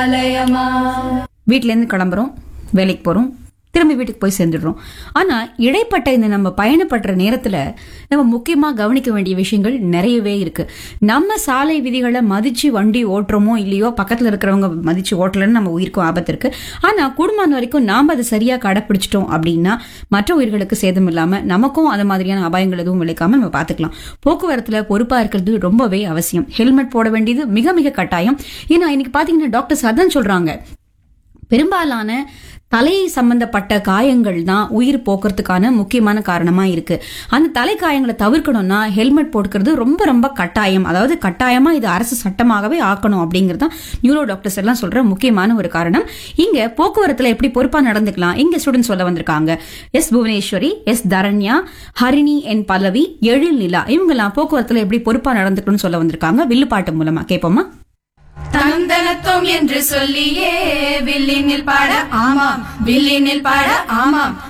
வீட்ல இருந்து கிளம்புறோம் வேலைக்கு போறோம் திரும்பி வீட்டுக்கு போய் சேர்ந்துடுறோம் ஆனா இடைப்பட்ட இந்த நம்ம பயணப்படுற நேரத்துல நம்ம முக்கியமா கவனிக்க வேண்டிய விஷயங்கள் நிறையவே இருக்கு நம்ம சாலை விதிகளை மதிச்சு வண்டி ஓட்டுறோமோ இல்லையோ பக்கத்துல இருக்கிறவங்க மதிச்சு ஓட்டலன்னு நம்ம உயிருக்கும் ஆபத்து இருக்கு ஆனா கூடுமான வரைக்கும் நாம அதை சரியா கடைப்பிடிச்சிட்டோம் அப்படின்னா மற்ற உயிர்களுக்கு சேதம் இல்லாம நமக்கும் அது மாதிரியான அபாயங்கள் எதுவும் விளைக்காம நம்ம பாத்துக்கலாம் போக்குவரத்துல பொறுப்பா இருக்கிறது ரொம்பவே அவசியம் ஹெல்மெட் போட வேண்டியது மிக மிக கட்டாயம் ஏன்னா இன்னைக்கு பாத்தீங்கன்னா டாக்டர்ஸ் அதான் சொல்றாங்க பெரும்பாலான தலை சம்பந்தப்பட்ட காயங்கள் தான் உயிர் போக்குறதுக்கான முக்கியமான காரணமா இருக்கு அந்த தலை காயங்களை தவிர்க்கணும்னா ஹெல்மெட் போட்டுக்கிறது ரொம்ப ரொம்ப கட்டாயம் அதாவது கட்டாயமா இது அரசு சட்டமாகவே ஆக்கணும் அப்படிங்கிறது தான் நியூரோ டாக்டர்ஸ் எல்லாம் சொல்ற முக்கியமான ஒரு காரணம் இங்க போக்குவரத்துல எப்படி பொறுப்பா நடந்துக்கலாம் இங்க ஸ்டூடெண்ட்ஸ் சொல்ல வந்திருக்காங்க S Bhuvaneshwari S Dharanya Harini N Pallavi Ezhil Nila இவங்கெல்லாம் போக்குவரத்துல எப்படி பொறுப்பா நடந்துக்கணும்னு சொல்ல வந்திருக்காங்க வில்லுப்பாட்டு மூலமா கேட்போமா தந்தனத்தோம் என்று சொல்லியே வில்லினில் பாட ஆமாம் வில்லினில் பாட ஆமாம்